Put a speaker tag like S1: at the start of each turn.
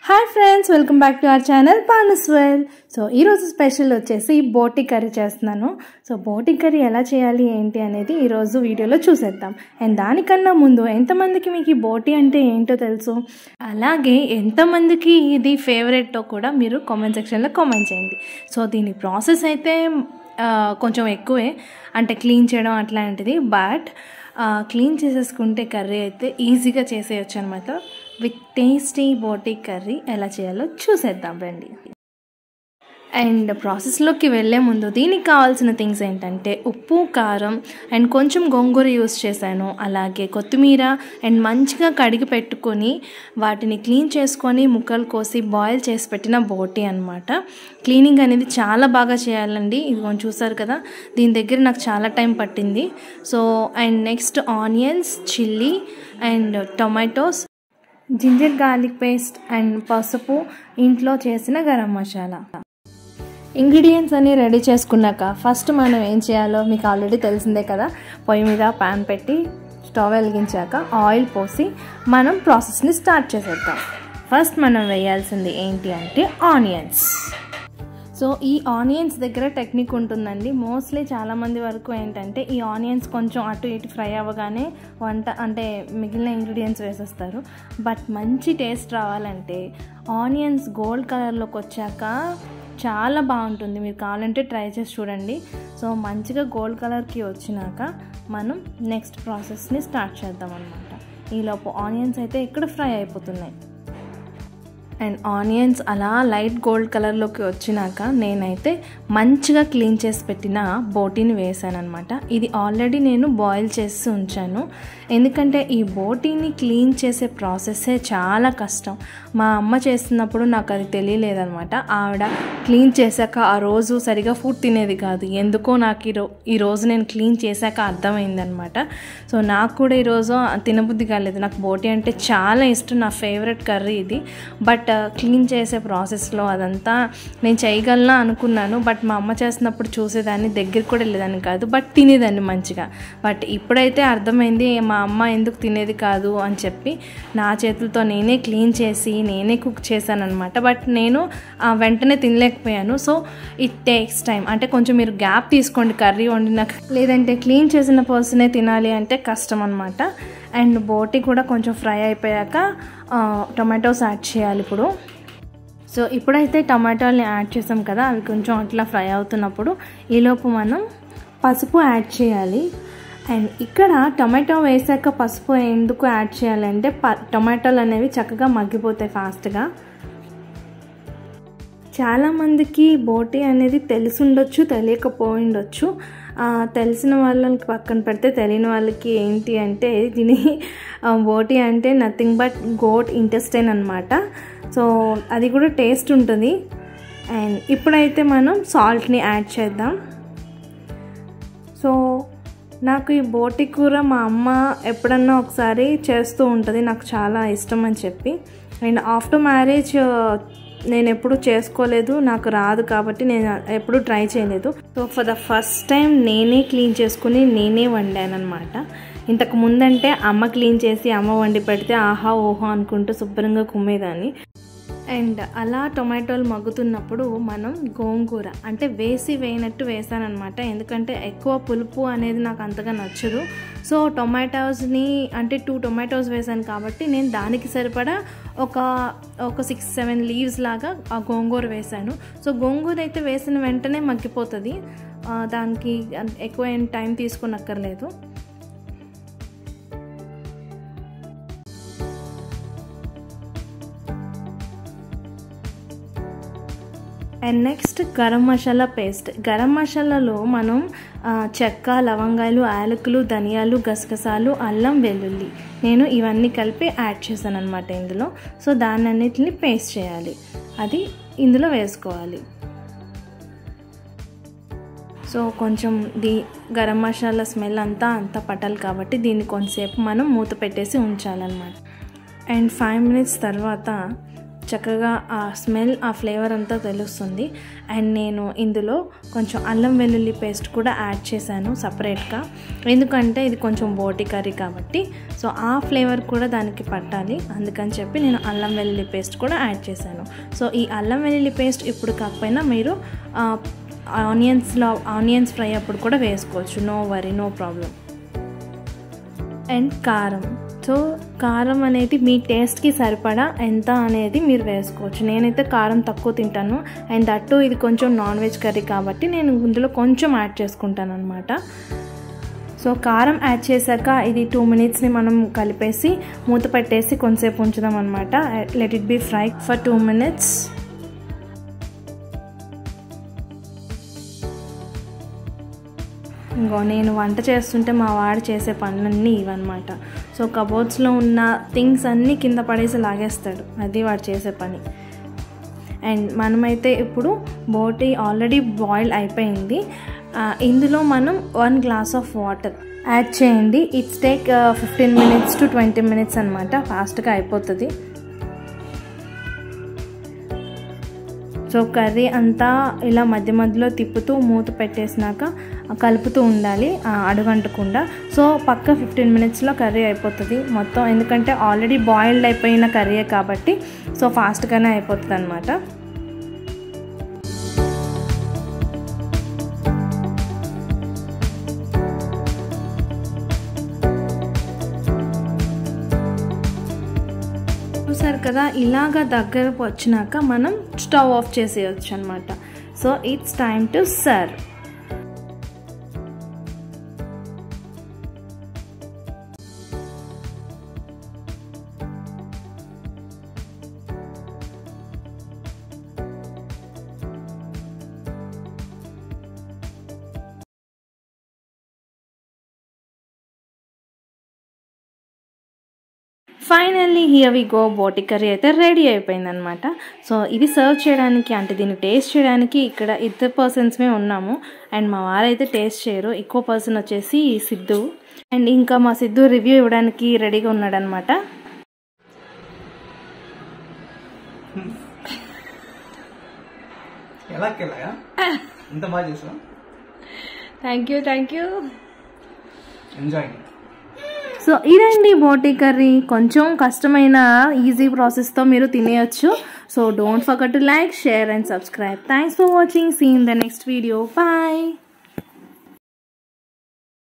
S1: hi friends welcome back to our channel పానస్వెల్ so ఈరోజు special వచ్చేసి బోటి కర్రీ చేస్తున్నాను సో బోటి కర్రీ ఎలా చేయాలి ఏంటి అనేది ఈరోజు వీడియోలో చూసేద్దాం అండ్ దానికన్నా ముందు ఎంతమందికి మీకు ఈ బోటి అంటే ఏంటో తెలుసు అలాగే ఎంతమందికి ఇది ఫేవరెట్టో కూడా మీరు కామెంట్ సెక్షన్లో కామెంట్ చేయండి సో దీని ప్రాసెస్ అయితే ఆ, కొంచెం ఎక్కువే అంటే క్లీన్ చేయడం అట్లాంటిది బట్ క్లీన్ చేసేసుకుంటే కర్రీ అయితే ఈజీగా చేసేయచ్చు అనమాట విత్ టేస్టీ బోటీ కర్రీ ఎలా చేయాలో చూసేద్దాం రండి అండ్ ప్రాసెస్లోకి వెళ్ళే ముందు దీనికి కావాల్సిన థింగ్స్ ఏంటంటే ఉప్పు కారం అండ్ కొంచెం గోంగూర యూస్ చేశాను అలాగే కొత్తిమీర అండ్ మంచిగా కడిగి పెట్టుకొని వాటిని క్లీన్ చేసుకొని ముక్కలు కోసి బాయిల్ చేసి పెట్టిన బోటీ అనమాట క్లీనింగ్ అనేది చాలా బాగా చేయాలండి ఇది కొంచెం చూసారు కదా దీని దగ్గర నాకు చాలా టైం పట్టింది so and next onions chilli and tomatoes ginger garlic paste and పసుపు ఇంట్లో చేసిన గరం మసాలా ఇంగ్రీడియంట్స్ అన్ని రెడీ చేసుకున్నాక ఫస్ట్ మనం ఏం చేయాలో మీకు ఆల్రెడీ తెలిసిందే కదా పొయ్యి మీద ప్యాన్ పెట్టి స్టవ్ వెలిగించాక ఆయిల్ పోసి మనం ప్రాసెస్ని స్టార్ట్ చేసేద్దాం ఫస్ట్ మనం వేయాల్సింది ఏంటి అంటే ఆనియన్స్ సో ఈ ఆనియన్స్ దగ్గర టెక్నిక్ ఉంటుందండి మోస్ట్లీ చాలామంది వరకు ఏంటంటే ఈ ఆనియన్స్ కొంచెం అటు ఇటు ఫ్రై అవ్వగానే వంట అంటే మిగిలిన ఇంగ్రీడియంట్స్ వేసేస్తారు బట్ మంచి టేస్ట్ రావాలంటే ఆనియన్స్ గోల్డ్ కలర్లోకి వచ్చాక చాలా బాగుంటుంది మీరు కావాలంటే ట్రై చేసి చూడండి సో మంచిగా గోల్డ్ కలర్కి వచ్చినాక మనం నెక్స్ట్ ప్రాసెస్ని స్టార్ట్ చేద్దాం అనమాట ఈలోపు ఆనియన్స్ అయితే ఇక్కడ ఫ్రై అయిపోతున్నాయి అండ్ ఆనియన్స్ అలా లైట్ గోల్డ్ కలర్లోకి వచ్చినాక నేనైతే మంచిగా క్లీన్ చేసి పెట్టిన బోటీని వేసాను అనమాట ఇది ఆల్రెడీ నేను బాయిల్ చేసి ఉంచాను ఎందుకంటే ఈ బోటీని క్లీన్ చేసే ప్రాసెస్సే చాలా కష్టం మా అమ్మ చేస్తున్నప్పుడు నాకు అది తెలియలేదనమాట ఆవిడ క్లీన్ చేశాక ఆ రోజు సరిగా ఫుడ్ తినేది కాదు ఎందుకో నాకు ఈ రో ఈ రోజు నేను క్లీన్ చేశాక అర్థమైందనమాట సో నాకు కూడా ఈరోజు తినబుద్ధి కాలేదు నాకు బోటీ అంటే చాలా ఇష్టం నా ఫేవరెట్ కర్రీ ఇది బట్ క్లీన్ చేసే ప్రాసెస్లో అదంతా నేను చేయగలనా అనుకున్నాను బట్ మా అమ్మ చేస్తున్నప్పుడు చూసేదాన్ని దగ్గరికి కూడా వెళ్ళేదాన్ని కాదు బట్ తినేదాన్ని మంచిగా బట్ ఇప్పుడైతే అర్థమైంది మా అమ్మ ఎందుకు తినేది కాదు అని చెప్పి నా చేతులతో నేనే క్లీన్ చేసి నేనే కుక్ చేశాను అనమాట బట్ నేను ఆ, వెంటనే తినలేకపోయాను సో ఇట్ టేక్స్ టైం అంటే కొంచెం మీరు గ్యాప్ తీసుకోండి కర్రీ వండినాక లేదంటే క్లీన్ చేసిన పర్సనే తినాలి అంటే కష్టం అనమాట అండ్ బోటి కూడా కొంచెం ఫ్రై అయిపోయాక ఆ, టొమాటోస్ యాడ్ చేయాలి ఇప్పుడు సో ఇప్పుడైతే టమాటాలని యాడ్ చేసాం కదా అవి కొంచెం అట్లా ఫ్రై అవుతున్నప్పుడు ఈలోపు మనం పసుపు యాడ్ చేయాలి అండ్ ఇక్కడ టొమాటో వేసాక పసుపు ఎందుకు యాడ్ చేయాలంటే ప టొమాటోలు అనేవి చక్కగా మగ్గిపోతాయి ఫాస్ట్గా చాలామందికి బోటి అనేది తెలిసి ఉండొచ్చు తెలియకపోయిండొచ్చు ఆ, తెలిసిన వాళ్ళకి పక్కన పెడితే తెలియని వాళ్ళకి ఏంటి అంటే దీని ఆ, బోటి అంటే నథింగ్ బట్ గోట్ ఇంటెస్టైన్ అనమాట సో అది కూడా టేస్ట్ ఉంటుంది అండ్ ఇప్పుడైతే మనం సాల్ట్ని యాడ్ చేద్దాం సో నాకు ఈ బోటి కూర మా అమ్మ ఎప్పుడన్నా ఒకసారి చేస్తూ ఉంటుంది నాకు చాలా ఇష్టం అని చెప్పి అండ్ ఆఫ్టర్ మ్యారేజ్ నేను ఎప్పుడు చేసుకోలేదు నాకు రాదు కాబట్టి నేను ఎప్పుడు ట్రై చేయలేదు so for the first time నేనే క్లీన్ చేసుకుని నేనే వండాను అనమాట ఇంతకు ముందంటే అమ్మ క్లీన్ చేసి అమ్మ వండి పెడితే ఆహా ఓహో అనుకుంటూ శుభ్రంగా కుమ్మేదాన్ని అండ్ అలా టొమాటోలు మగ్గుతున్నప్పుడు మనం గోంగూర అంటే వేసి వేయనట్టు వేసానమాట ఎందుకంటే ఎక్కువ పులుపు అనేది నాకు అంతగా నచ్చదు సో టొమాటోస్ని అంటే టూ టొమాటోస్ వేసాను కాబట్టి నేను దానికి సరిపడా ఒక ఒక సిక్స్ సెవెన్ లీవ్స్ లాగా ఆ గోంగూర వేసాను సో గోంగూర అయితే వేసిన వెంటనే మగ్గిపోతుంది ఆ, దానికి అంత- ఎక్కువ ఏం టైం తీసుకునక్కర్లేదు and next garam masala paste garam మసాలాలో మనం ఆ, చెక్క లవంగాలు యాలకులు ధనియాలు గసగసాలు అల్లం వెల్లుల్లి నేను ఇవన్నీ కలిపి యాడ్ చేశాను అనమాట ఇందులో సో దాన్ని అన్నిటిని పేస్ట్ చేయాలి అది ఇందులో వేసుకోవాలి సో కొంచెం దీ గరం మసాలా స్మెల్ అంతా అంతా పట్టాలి కాబట్టి దీన్ని కొంతసేపు మనం మూత పెట్టేసి ఉంచాలన్నమాట అండ్ ఫైవ్ మినిట్స్ తర్వాత చక్కగా ఆ స్మెల్ ఆ ఫ్లేవర్ అంతా తెలుస్తుంది అండ్ నేను ఇందులో కొంచెం అల్లం వెల్లుల్లి పేస్ట్ కూడా యాడ్ చేశాను సపరేట్గా ఎందుకంటే ఇది కొంచెం బోటి కర్రీ కాబట్టి సో ఆ ఫ్లేవర్ కూడా దానికి పట్టాలి అందుకని చెప్పి నేను అల్లం వెల్లుల్లి పేస్ట్ కూడా యాడ్ చేశాను సో ఈ అల్లం వెల్లుల్లి పేస్ట్ ఇప్పుడు కాకపోయినా మీరు ఆనియన్స్లో ఆనియన్స్ ఫ్రై అప్పుడు కూడా వేసుకోవచ్చు no worry no problem and కారం సో కారం అనేది మీ టేస్ట్కి సరిపడా ఎంత అనేది మీరు వేసుకోవచ్చు నేనైతే కారం తక్కువ తింటాను అండ్ దట్టు ఇది కొంచెం నాన్ వెజ్ కర్రీ కాబట్టి నేను ఇందులో కొంచెం యాడ్ చేసుకుంటాను అనమాట సో కారం యాడ్ చేశాక ఇది టూ మినిట్స్ని మనం కలిపేసి మూత పెట్టేసి కొంతసేపు ఉంచుదాం అనమాట let it be fry for two minutes ఇంకో నేను వంట చేస్తుంటే మా వాడు చేసే పనులన్నీ ఇవన్నమాట సో కబోర్డ్స్లో ఉన్న థింగ్స్ అన్నీ కింద పడేసి లాగేస్తాడు అది వాడు చేసే పని అండ్ మనమైతే ఇప్పుడు బోటి ఆల్రెడీ బాయిల్ అయిపోయింది ఇందులో మనం one glass of water add చేయండి it's take fifteen minutes to twenty minutes అనమాట ఫాస్ట్గా అయిపోతుంది సో కర్రీ అంతా ఇలా మధ్య మధ్యలో తిప్పుతూ మూత పెట్టేసినాక కలుపుతూ ఉండాలి అడుగంటకుండా సో పక్క ఫిఫ్టీన్ మినిట్స్లో కర్రీ అయిపోతుంది మొత్తం ఎందుకంటే ఆల్రెడీ బాయిల్డ్ అయిపోయిన కర్రీయే కాబట్టి సో ఫాస్ట్గానే అయిపోతుంది అనమాట చూసారు కదా ఇలాగ దగ్గర వచ్చినాక మనం స్టవ్ ఆఫ్ చేసేయచ్చు అనమాట so it's time to serve finally here we go బోటి కర్రీ అయితే రెడీ అయిపోయింది అనమాట సో ఇది సర్వ్ చేయడానికి అంటే దీన్ని టేస్ట్ చేయడానికి ఇక్కడ ఇద్దరు పర్సన్స్మే ఉన్నాము అండ్ మా వారైతే టేస్ట్ చేయరు ఎక్కువ పర్సన్ వచ్చేసి సిద్ధు అండ్ ఇంకా మా సిద్ధు రివ్యూ ఇవ్వడానికి రెడీగా ఉన్నాడనమాట
S2: ఎలా ఎలాగా ఇంత బాగా చేసావు
S1: thank you thank you
S2: enjoy
S1: so ఇదండి బోటీ కర్రీ కొంచెం కష్టమైన ఈజీ ప్రాసెస్తో మీరు తినేయచ్చు so don't forget to like share and subscribe thanks for watching seen the next video bye